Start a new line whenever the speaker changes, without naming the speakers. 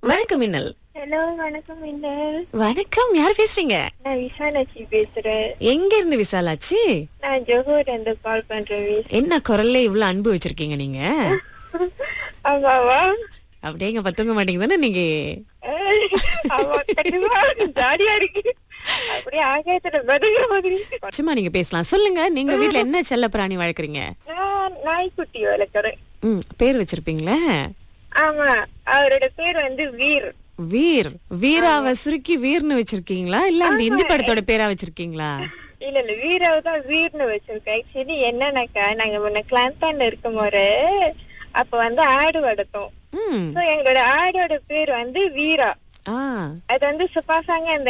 வணக்கம் மின்னல்
ஹலோ வணக்கம் மின்னல்
வணக்கம் யார் பேசுறீங்க
நான் விசாலாட்சி பேசுறேன்
எங்க இருந்து விசாலாச்சு
நான் ஜோகூர் இருந்து கால் பண்றேன் வீஸ்
என்ன குரல்ல இவ்வளவு அன்பு வச்சிருக்கீங்க நீங்க
ஆமாவா
அப்படியேங்க பத்துங்க மாட்டீங்க தானே நீங்க
ஆமா கண்டிப்பா ஜாலியா இருக்கு அப்படியே ஆகாயத்துல பதுங்குற மாதிரி
சும்மா நீங்க பேசலாம் சொல்லுங்க நீங்க வீட்ல என்ன செல்ல பிராணி வளர்க்குறீங்க
நான் நாய்க்குட்டி வளர்க்குறேன்
ம் பேர் வச்சிருப்பீங்களா
ஆமா அவரோட பேர் வந்து வீர்
வீர் வீராவை சுருக்கி வீர்னு வச்சிருக்கீங்களா இல்ல அந்த இந்தி படத்தோட பேரா வச்சிருக்கீங்களா
இல்ல இல்ல வீராவை தான் வீர்னு வச்சிருக்கேன் ஆக்சுவலி என்னன்னாக்கா நாங்க முன்ன கிளாந்தான்ல இருக்கும் போது அப்ப வந்து ஆடு வளர்த்தோம்
ம்
சோ எங்களோட ஆடோட பேர் வந்து வீரா
ஆ
அது வந்து சுபாசாங்க அந்த